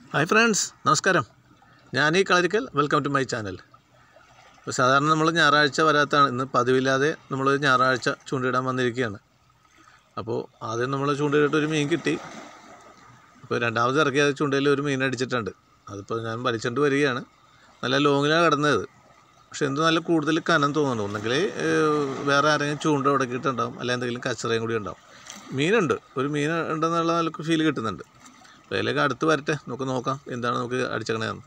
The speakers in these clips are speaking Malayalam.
ഹായ് ഫ്രണ്ട്സ് നമസ്കാരം ഞാൻ ഈ Kalarickal welcome to my channel ഇപ്പോൾ സാധാരണ നമ്മൾ ഞായറാഴ്ച വരാത്താണ് ഇന്ന് പതിവില്ലാതെ നമ്മൾ ഞായറാഴ്ച ചൂണ്ടയിടാൻ വന്നിരിക്കുകയാണ് അപ്പോൾ ആദ്യം നമ്മൾ ചൂണ്ടയിട്ടിട്ട് ഒരു മീൻ കിട്ടി അപ്പോൾ രണ്ടാമത് ഇറക്കിയ ചൂണ്ടയിൽ ഒരു മീൻ അടിച്ചിട്ടുണ്ട് അതിപ്പോൾ ഞാൻ വലിച്ചുകൊണ്ട് വരികയാണ് നല്ല ലോങ്ങിലാണ് കിടന്നത് പക്ഷെ എന്ത് നല്ല കൂടുതൽ കനം തോന്നുന്നുണ്ട് ഒന്നെങ്കിൽ വേറെ ആരെങ്കിലും ചൂണ്ട ഉടക്കിയിട്ടുണ്ടാവും അല്ലെങ്കിൽ എന്തെങ്കിലും കച്ചറയും കൂടി ഉണ്ടാവും മീനുണ്ട് ഒരു മീൻ ഉണ്ടെന്നുള്ള നിലക്ക് ഫീൽ കിട്ടുന്നുണ്ട് അപ്പോൾ അതിലേക്ക് അടുത്ത് വരട്ടെ നമുക്ക് നോക്കാം എന്താണ് നമുക്ക് അടിച്ചേക്കണേന്ന്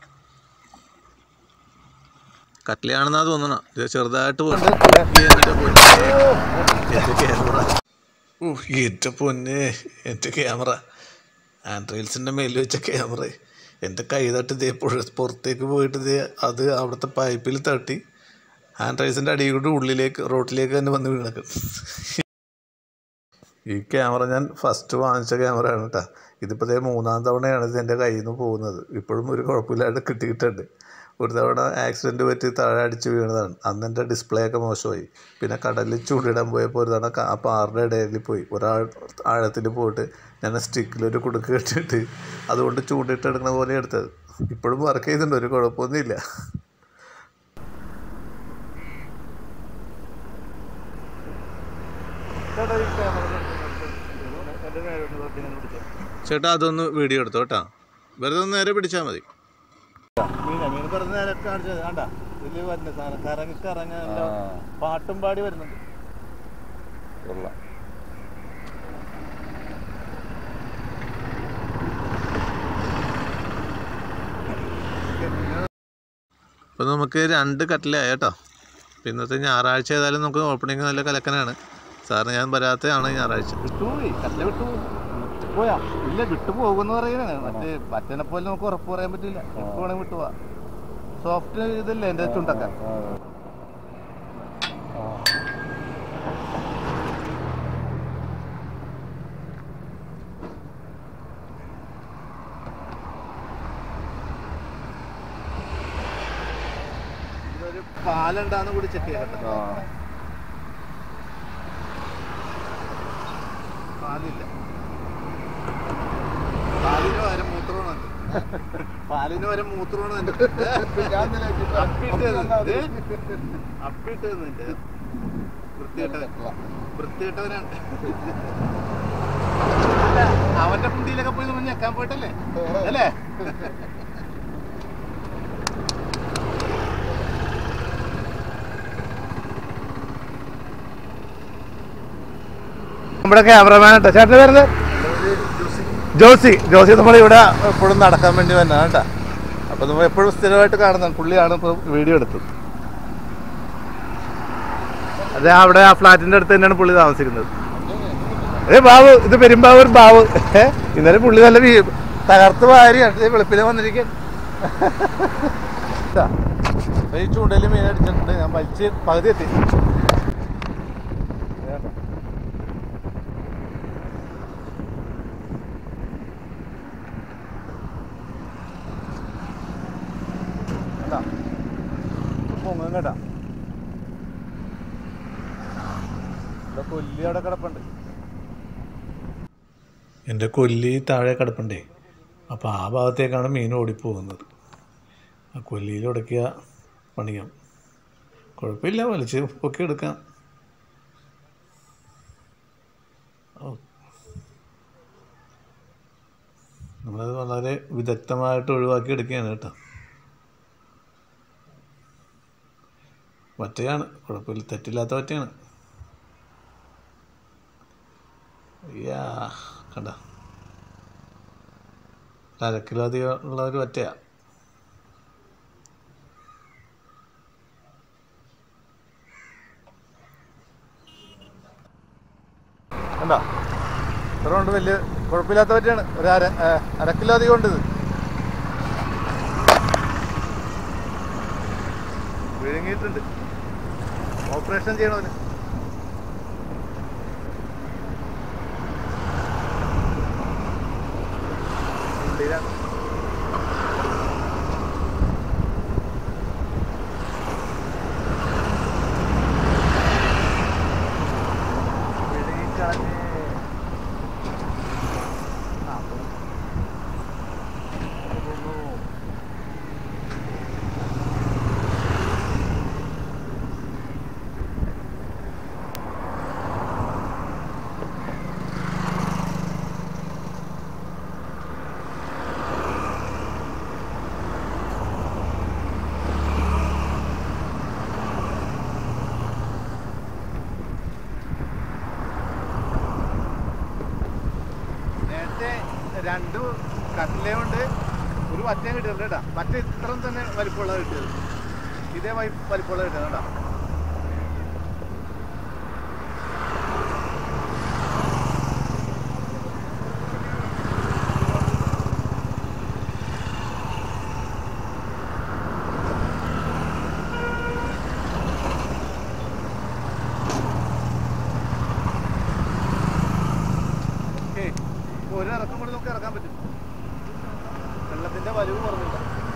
കട്ട്ലയാണെന്നാ തോന്നണ ഇത് ചെറുതായിട്ട് പോകുന്നുണ്ട് എൻ്റെ പൊന്നേ. എൻ്റെ ക്യാമറ ഓ എൻ്റെ പൊന്നെ എൻ്റെ ക്യാമറ ഹാൻഡ് റീൽസിൻ്റെ മേലിൽ വെച്ച ക്യാമറ എൻ്റെ കൈ തട്ടി ഇതേ പുഴ- പുറത്തേക്ക് പോയിട്ട് ഇതേ അത് അവിടുത്തെ പൈപ്പിൽ തട്ടി ഹാൻഡ് റൈൽസിൻ്റെ അടിയിൽ കൂടി ഉള്ളിലേക്ക് റോട്ടിലേക്ക് തന്നെ വന്ന് വീണക്കും ഈ ക്യാമറ ഞാൻ ഫസ്റ്റ് വാങ്ങിച്ച ക്യാമറയാണ് കേട്ടോ ഇതിപ്പോൾ ദേ മൂന്നാം തവണയാണ് ഇത് എൻ്റെ കയ്യിൽ നിന്ന് പോകുന്നത് ഇപ്പോഴും ഒരു കുഴപ്പമില്ലാണ്ട് കിട്ടിയിട്ടുണ്ട് ഒരു തവണ ആക്സിഡൻറ്റ് പറ്റി താഴെ അടിച്ച് വീണതാണ് അന്ന് എൻ്റെ ഡിസ്പ്ലേ ഒക്കെ മോശമായി പിന്നെ കടലിൽ ചൂണ്ടിടാൻ പോയപ്പോൾ ഒരു തവണ ക- ആ പാറിൻ്റെ ഇടയിൽ പോയി ഒരാൾ ആഴത്തിൽ പോയിട്ട് ഞാൻ സ്റ്റിക്കിലൊരു കുടുക്ക് കെട്ടിയിട്ട് അതുകൊണ്ട് ചൂണ്ടിട്ടെടുക്കണ പോലെ എടുത്തത് ഇപ്പോഴും വർക്ക് ചെയ്യുന്നുണ്ട് ഒരു കുഴപ്പമൊന്നുമില്ല ചേട്ടാ അതൊന്ന് വീഡിയോ എടുത്തോ കേട്ടോ വെറുതെ ഒന്ന് നേരെ പിടിച്ചാൽ മതി മീന മീൻ പറഞ്ഞ നേരൊക്കെ കാണിച്ചത് കണ്ട വലിയ വരുന്ന സാധനം കറങ്ങി കറങ്ങി നല്ല പാട്ടും പാടി വരുന്നുണ്ട് കൊള്ളാം അപ്പോൾ നമുക്ക് രണ്ട് കട്ടിലായി കേട്ടോ അപ്പോൾ ഇന്നത്തെ ഞായറാഴ്ച ഏതായാലും നമുക്ക് ഓപ്പണിങ് നല്ല കലക്കനാണ് സാറിന് ഞാൻ വരാത്തതാണ് ഞായറാഴ്ച വിട്ടുപോയി കല്ല വിട്ടുപോയി പോയാ ഇല്ല വിട്ടു പോകുന്ന പറയുന്നത് മറ്റേ മറ്റനെ പോലെ നമുക്ക് ഉറപ്പ് പറയാൻ പറ്റില്ല എപ്പോ വേണമെങ്കിൽ വിട്ടുപോവാ സോഫ്റ്റ് ഇതല്ലേ എന്റെ ചുണ്ടൊക്കെ ഇതൊരു പാലുണ്ടാന്ന് കൂടി ചെക്ക് ചെയ്യട്ടെ പാലില്ല പാലിന് വരെ മൂത്രമാണ് പാലിന് വരെ മൂത്രമാണ് അപ്പിട്ട് തന്നിട്ട് വൃത്തികെട്ടവൻ വൃത്തികെട്ടവനാണ് അല്ല, അവന്റെ കുണ്ടിയിലൊക്കെ പോയി നമ്മൾ ഞെക്കാൻ പോയിട്ടല്ലേ അല്ലേ നമ്മുടെ ക്യാമറമാൻ കേട്ടോ ചേട്ടൻ്റെ പേരുന്നത് ജോസി ജോസി നമ്മൾ ഇവിടെ എപ്പോഴും നടക്കാൻ വേണ്ടി വന്നതാണ് കേട്ടോ അപ്പൊ നമ്മൾ എപ്പോഴും സ്ഥിരമായിട്ട് കാണുന്നതാണ് പുള്ളിയാണ് ഇപ്പോൾ വീഡിയോ എടുത്തത് അതെ അവിടെ ആ ഫ്ലാറ്റിന്റെ അടുത്ത് തന്നെയാണ് പുള്ളി താമസിക്കുന്നത് ഏ ബാബു ഇത് പെരുമ്പാവൂർ ബാബു ഏ, ഇന്നലെ പുള്ളി നല്ല വീ- തകർത്ത് വാരിയാണ് വെളുപ്പിലെ വന്നിരിക്കാൻ ഈ ചൂണ്ടയിൽ മീൻ അടിച്ചിട്ടുണ്ട് ഞാൻ വലിച്ച് പകുതി എത്തി വേണ്ട. കണ്ടാ? പൊങ്ങും കേട്ടാ ഇവിടെ കൊല്ലി അവിടെ കിടപ്പുണ്ട് എൻ്റെ കൊല്ലി താഴെ കിടപ്പുണ്ടേ അപ്പോൾ ആ ഭാഗത്തേക്കാണ് മീൻ ഓടിപ്പോകുന്നത് ആ കൊല്ലിയിൽ ഉടക്കിയ പണിയാം കുഴപ്പമില്ല വലിച്ച് പൊക്കി എടുക്കാം ഓ. നമ്മളത് വളരെ വിദഗ്ധമായിട്ട് ഒഴിവാക്കി എടുക്കുകയാണ് കേട്ടോ വറ്റയാണ് കുഴപ്പമില്ല തെറ്റില്ലാത്ത വറ്റയാണ് യാ കണ്ട അര കിലോ അധികം ഉള്ള ഒരു വറ്റയാ കണ്ടോ ഇത്ര കൊണ്ട് വലിയ കുഴപ്പമില്ലാത്ത പറ്റിയാണ് ഒരു അര ഏ, അര കിലോ അധികം ഉണ്ട് ഇത് വിഴുങ്ങിയിട്ടുണ്ട് ഓപ്പറേഷൻ ചെയ്യണമല്ലോ ഉള്ളിലാണ്. വിഴുങ്ങിക്കളഞ്ഞ് ആ, പിന്നെയുണ്ട് ഒരു പറ്റയും കിട്ടിയിട്ടുണ്ട് കേട്ടാ പറ്റ ഇത്രയും തന്നെ വലിപ്പമുള്ള കിട്ടിയത് ഇതേ വൈ വലിപ്പമുള്ള കിട്ടിയത് കേട്ടാ ഓക്കേ. ഇപ്പൊ ഒരു ഇറക്കം കൂടി നമുക്ക് ഇറക്കാൻ പറ്റും വെള്ളത്തിന്റെ വലുവ് കുറഞ്ഞില്ല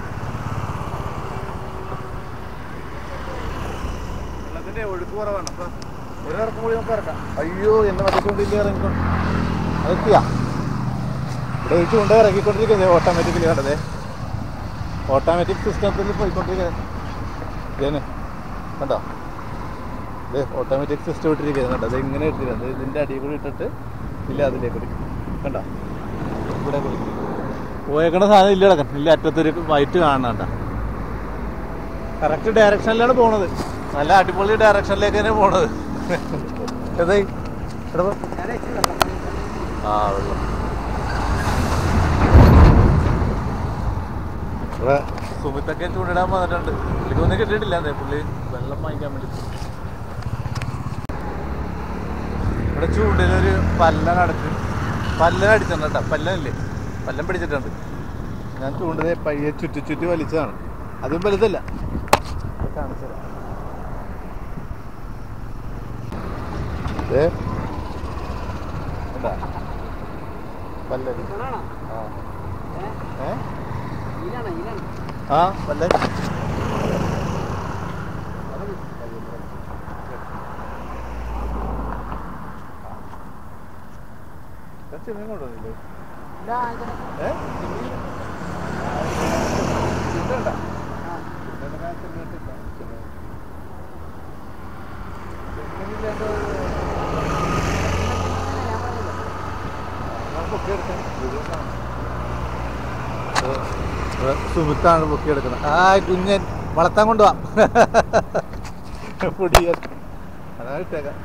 വെള്ളത്തിന്റെ ഒഴുക്ക് കുറവാണ് അപ്പൊ ഒരു ഇറക്കം കൂടി നമുക്ക് ഇറക്കാം അയ്യോ എന്നെ മറ്റേ ഇറങ്ങിക്കോ അതെത്തിയാ ഇവിടെ ഒരു ചൂണ്ട ഇറക്കിക്കൊണ്ടിരിക്കുന്നത് ഓട്ടോമാറ്റിക്കലി കണ്ടതേ ഓട്ടോമാറ്റിക് സിസ്റ്റത്തിൽ പോയിക്കൊണ്ടിരിക്കുന്നത് ഇതേനെ കണ്ടോ ഇത് ഓട്ടോമാറ്റിക് സിസ്റ്റം ഇട്ടിരിക്കുന്നത് കണ്ടോ അത് ഇങ്ങനെ ഇട്ടിരിക്കുന്നത് ഇതിൻ്റെ അടിയിൽ കൂടി ഇട്ടിട്ട് ഇല്ല അതിലേക്ക് ഇടും കണ്ടോ ഇവിടെ കൊടുക്കും പോയേക്കണ സാധനം ഇല്ല കിടക്കാൻ ഇല്ല അറ്റത്തൊരു വൈറ്റ് കാണണ്ട കറക്റ്റ് ഡയറക്ഷനിലാണ് പോണത് നല്ല അടിപൊളി ഡയറക്ഷനിലേക്ക് തന്നെ പോണത് ഏതായി എടാ പോ. ആ വെള്ളം ഇവിടെ സുമിത്തൊക്കെ ചൂണ്ടിടാൻ വന്നിട്ടുണ്ട് പുള്ളിക്കൊന്നും കിട്ടിയിട്ടില്ല അതെ പുള്ളി വെള്ളം വാങ്ങിക്കാൻ വേണ്ടി ഇവിടെ ചൂണ്ടിലൊരു പല്ലൻ അടച്ച് പല്ലൻ അടിച്ചിട്ടുണ്ട് കേട്ടോ പല്ലനില്ലേ പല്ലൻ പിടിച്ചിട്ടുണ്ട് ഞാൻ ചൂണ്ടത് പയ്യെ ചുറ്റി ചുറ്റി വലിച്ചതാണ് അതും വലുതല്ല ഇത് കാണിച്ചു തരാം. ദേ. കണ്ടാ? പല്ലൻ ആ ഏ ആ പല്ലൻ ചെമ്മീൻ കൊണ്ടുവന്നില്ലേ ഏ? ചുണ്ടണ്ട? ചുണ്ടൊക്കെ ഞാൻ ചെമ്മീനിട്ടില്ല. ചെമ്മീൻ. ചെമ്മീനില്ലാണ്ട് ഞാൻ പൊക്കി എടുക്കാം. വീഡിയോ കാണാം. ഇത് ഇവിടെ സുമിത്താണ് പൊക്കി എടുക്കുന്നത് ആ കുഞ്ഞൻ വളർത്താൻ കൊണ്ടുപോവാ പൊടിയൻ അതാ ഇട്ടേക്കാം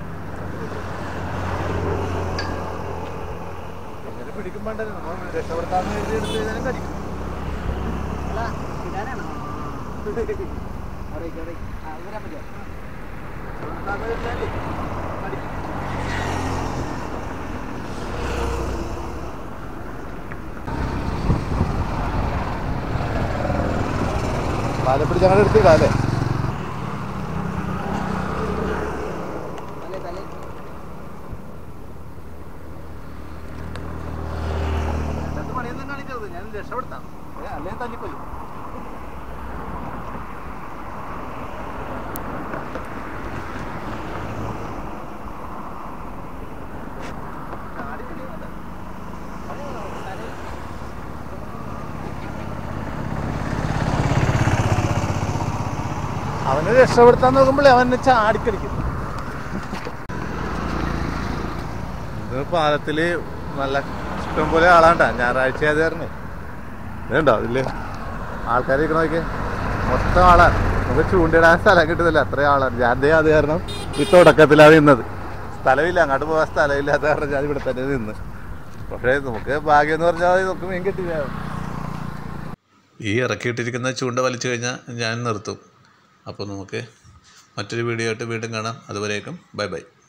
എങ്ങനെ പിടിക്കും വേണ്ടല്ലോ നമ്മൾ രക്ഷപ്പെടുത്താന്ന് കരുതി എടുത്ത് കഴിഞ്ഞാലും കടിക്കും രക്ഷപ്പെടുത്താന്ന് കരുതിയാലേ കടിക്കും. പാലെ പിടിച്ച് അങ്ങനെ എടുത്തില്ല അല്ലേ രണ്ടു മണിയൊന്നും കാണിക്കരുത് ഞാൻ രക്ഷപ്പെടുത്താം ഏ, അല്ലെങ്കിൽ തല്ലിക്കൊല്ലും ചാടി പിടിക്കുന്നുണ്ട്. അവനെ രക്ഷപ്പെടുത്താൻ നോക്കുമ്പോഴേ അവനെ ചാടിക്കടിക്കും ഇത് പാലത്തില് നല്ല ഇഷ്ടം പോലെ ആളാണ്ടാ ഞായറാഴ്ച അത് കാരണം ഇതുണ്ടോ ഇതില് ആൾക്കാർ നോക്കിയേ മൊത്തം ആളാണ് നമുക്ക് ചൂണ്ടിടാൻ സ്ഥലം കിട്ടുന്നില്ല അത്രയും ആളാണ് ഞാൻ ദേ അത് കാരണം ഈ തുടക്കത്തിലാണ് നിന്നത് സ്ഥലമില്ല അങ്ങോട്ട് പോകാൻ സ്ഥലമില്ലാത്ത കാരണം ഞാൻ ഇവിടെ തന്നെ നിന്ന് പക്ഷേ നമുക്ക് ഭാഗ്യം എന്ന് പറഞ്ഞാൽ നമുക്ക് മീൻ കിട്ടില്ല ഈ ഇറക്കിയിട്ടിരിക്കുന്ന ചൂണ്ട വലിച്ചു കഴിഞ്ഞാൽ ഞാൻ നിർത്തും അപ്പോൾ നമുക്ക് മറ്റൊരു വീഡിയോ ആയിട്ട് വീണ്ടും കാണാം അതുവരേക്കും ബൈ ബൈ